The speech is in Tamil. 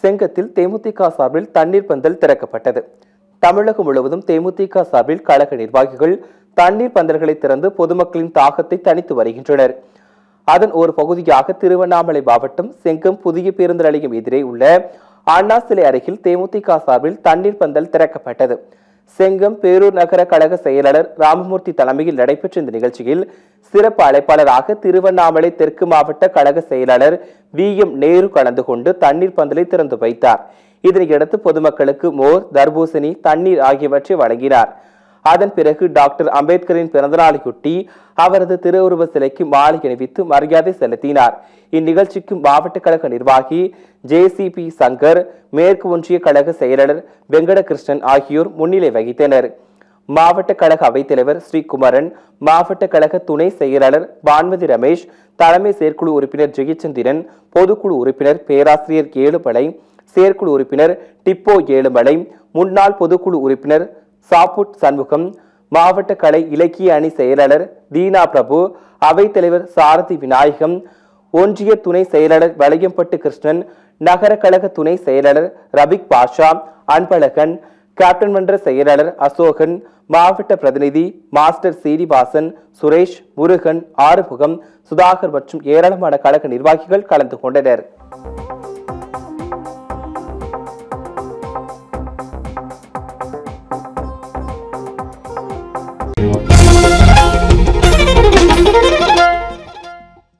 செங்கத்தில் தேமுதிக சார்பில் தண்ணீர் பந்தல் திறக்கப்பட்டது தமிழகம் முழுவதும் தேமுதிக சார்பில் கழக நிர்வாகிகள் தண்ணீர் பந்தல்களை திறந்து பொதுமக்களின் தாகத்தை தணித்து வருகின்றனர் அதன் ஒரு பகுதியாக திருவண்ணாமலை மாவட்டம் செங்கம் புதிய பேருந்து நிலையம் எதிரே உள்ள அண்ணா சிலை அருகில் தேமுதிக சார்பில் தண்ணீர் பந்தல் திறக்கப்பட்டது செங்கம் பேரூர் நகர கழக செயலாளர் ராமமூர்த்தி தலைமையில் நடைபெற்ற இந்த நிகழ்ச்சியில் சிறப்பு அழைப்பாளராக திருவண்ணாமலை தெற்கு மாவட்ட கழக செயலாளர் வி எம் நேரு கலந்து கொண்டு தண்ணீர் பந்தலை திறந்து வைத்தார் இதனையடுத்து பொதுமக்களுக்கு மோர் தர்பூசணி தண்ணீர் ஆகியவற்றை வழங்கினார் அதன் பிறகு டாக்டர் அம்பேத்கரின் பிறந்தநாளையொட்டி அவரது திருவுருவ சிலைக்கு மாலை அணிவித்து மரியாதை செலுத்தினார் இந்நிகழ்ச்சிக்கு மாவட்ட கழக நிர்வாகி ஜேசிபி சங்கர் மேற்கு ஒன்றிய கழக செயலாளர் வெங்கடகிருஷ்ணன் ஆகியோர் முன்னிலை வகித்தனர் மாவட்ட கழக அவைத்தலைவர் ஸ்ரீகுமரன் மாவட்ட கழக துணை செயலாளர் வான்மதி ரமேஷ் தலைமை செயற்குழு உறுப்பினர் ஜெயச்சந்திரன் பொதுக்குழு உறுப்பினர் பேராசிரியர் ஏழுமலை செயற்குழு உறுப்பினர் டிப்போ ஏழுமலை முன்னாள் பொதுக்குழு உறுப்பினர் சாப்புட் சண்முகம் மாவட்ட கலை இலக்கிய அணி செயலாளர் தீனா பிரபு அவைத்தலைவர் சாரதி விநாயகம் ஒன்றிய துணை செயலாளர் வளையம்பட்டு கிருஷ்ணன் நகர கழக துணை செயலாளர் ரபிக் பாஷா அன்பழகன் கேப்டன் மன்ற செயலாளர் அசோகன் மாவட்ட பிரதிநிதி மாஸ்டர் சீனிவாசன் சுரேஷ் முருகன் ஆறுமுகம் சுதாகர் மற்றும் ஏராளமான கழக நிர்வாகிகள் கலந்து கொண்டனர்